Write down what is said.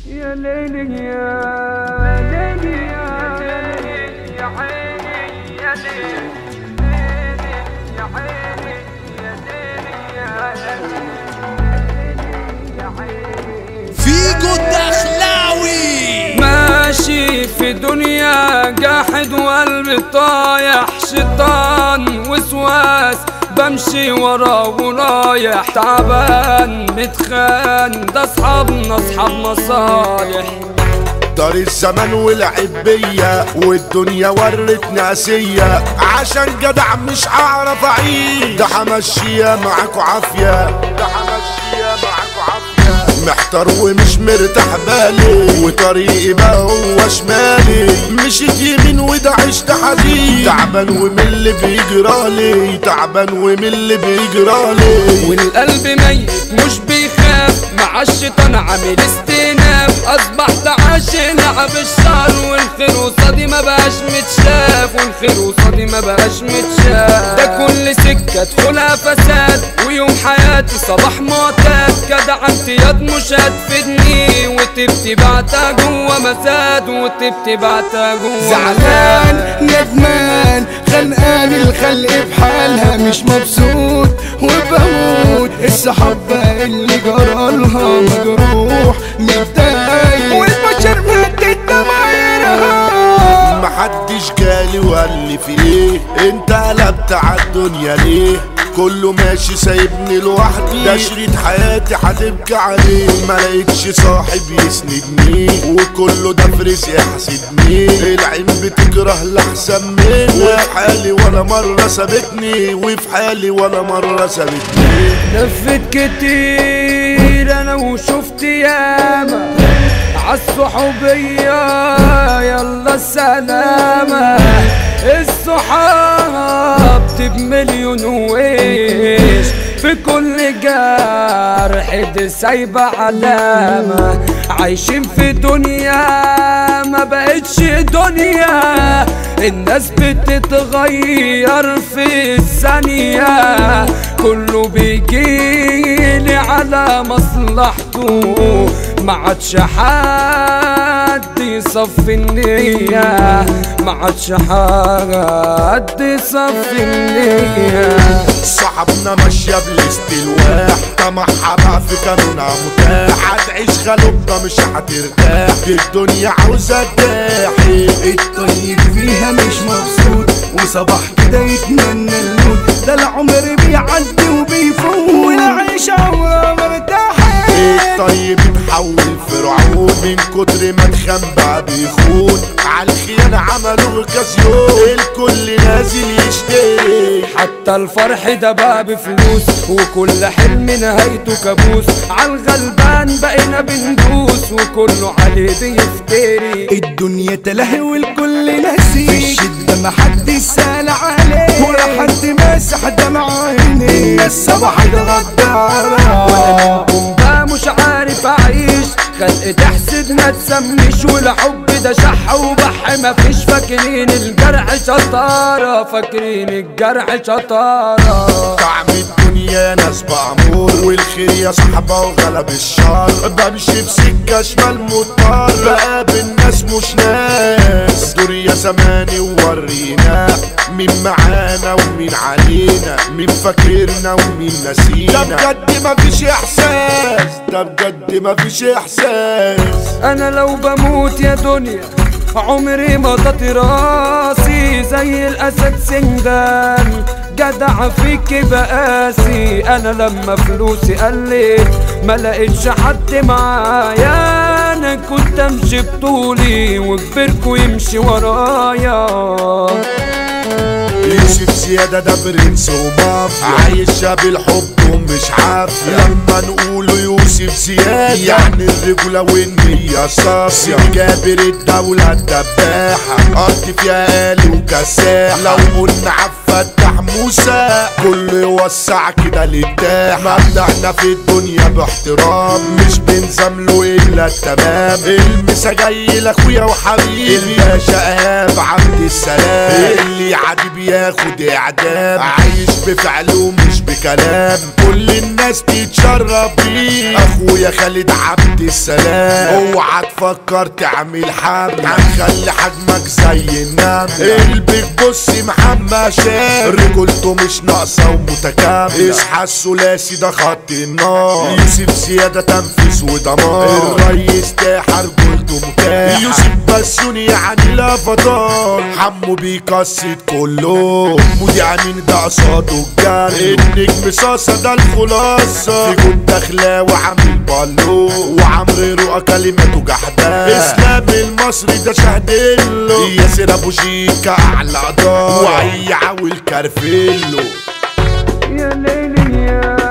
يا ليلي يا ليلي يا ليلي يا عيني يا ليلي ليلي يا عيني يا ليلي يا ليلي يا عيني فيجو الدخلاوي ماشي في دنيا جاحد وقلبي طايح شيطان وسواس بمشي ورا ورايح تعبان متخان ده اصحابنا اصحاب مصالح دار الزمان ولعب بيا والدنيا ورتني عسية عشان جدع مش هعرف اعيش ده همشيها معاكوا عافية ده همشيها معاكوا عافية محتار ومش مرتاح بالي وطريقي بقى هو شمالي مشيت يمين وده عشت حديد تعبان ومن اللي بيجرالي تعبان ومن اللي بيجرالي والقلب ميت مش بيخاف مع الشيطان عامل استئناف اصبحت عاشق لعب الشهر والخير قصادي ما بقاش متشاف والخير قصادي ما بقاش متشاف ده كل سكه ادخلها فساد ويوم حياتي صباح معتاد جدع امتياز مش هتفيدني وتبتي بعتها جوه مساد وتبتي بعتها جوه زعلان ندمان خلقان الخلق بحالها مش مبسوط وبموت الصحابة اللي جرالها مجروح متضايق والبشر ماتت ضمايرها محدش جالي وقال لي في ايه انت قلبت عالدنيا ليه كله ماشي سايبني لوحدي ده شريط حياتي هتبكي عليه ما لقيتش صاحب يسندني وكله ده في رزقي يحسدني العين بتكره لاحسن مني وفي حالي ولا مرة سابتني وفي حالي ولا مرة سابتني لفت كتير انا وشفت ياما عالصحوبية يلا السلامة الصحاب بمليون ويش في كل جرح دي سايبة علامة عايشين في دنيا ما بقتش دنيا الناس بتتغير في الثانية كله بيجيلي على مصلحته ما عادش حد يصفي النية ما عادش حد يصفي النية صاحبنا ماشية بالاستلواح طمعها بقى في قانونها متاح هتعيش غلوبة مش هترتاح دي الدنيا عاوزة تاحي الطيب فيها مش مبسوط وصباح كده يتمنى الموت ده العمر بيعدي وبيفوت والعيشة عمرها مرتاحة الطيب اتحول فرعون من كتر ما اتخان بقى بيخون عالخيانة عملوا كازيون الكل نازل يشتري حتى الفرح ده بقى بفلوس وكل حلم نهايته كابوس عالغلبان بقينا بندوس وكله عليه بيفتري الدنيا تلهي والكل ناسي في الشدة محدش سال عليه ولا حد ماسح دمع عينيه الناس صباحت غدارة منكم بقى مش عارف اعيش خلق تحسد ما تسميش والحب ده شح وبح مفيش فاكرين الجرح شطارة فاكرين الجرح شطارة طعم الدنيا ناس بأمور والخير يا صحبة وغلب الشر بمشي بسكة شمال مضطر بقابل ناس مش ناس دور يا زماني وورينا مين معانا ومين علينا مين فاكرنا ومين نسينا ده بجد مفيش احساس ده بجد مفيش احساس انا لو بموت يا دنيا عمري ما تطي راسي زي الاسد سندان جدع فيك بقاسي انا لما فلوسي قلت ما لقيتش حد معايا انا كنت امشي بطولي وكبركوا يمشي ورايا يوسف زيادة ده برنس ومافيا عايشة بالحب ومش عافية لما نقوله يوسف زيادة يعني الرجولة والنية صافية جابر الدولة الدباحة قضي فيها آلي وكساحة لو قلنا عفة فتح موسى كله يوسع كده للتاح مبدأنا في الدنيا باحترام مش بنزامله الا التمام المسا جاي لاخويا وحبيبي الباشا ايهاب عبد السلام اللي يعدي بياخد اعدام عايش بفعله مش بكلام كل الناس تتشرب بيه اخويا خالد عبد السلام اوعى تفكر تعمل حمل هنخلي حجمك زي النمل قلبك بص محمد شاب رجولته مش ناقصه ومتكامله اصحى الثلاثي ده خط النار يوسف زياده تنفيذ ودمار الريس تاحر رجولته متاحه يوسف بسوني يعني لا فضال حمو بيكسد كله مودي امين ده قصاده الجري النجم صاصه ده الخلاصه في جود داخله وعامل بالو وعمرو رؤى كلماته جحدان اسلام المصري ده شهدله ياسر ابو شيكا اعلى قدار وعي عاول كارفيلو يا ليلي يا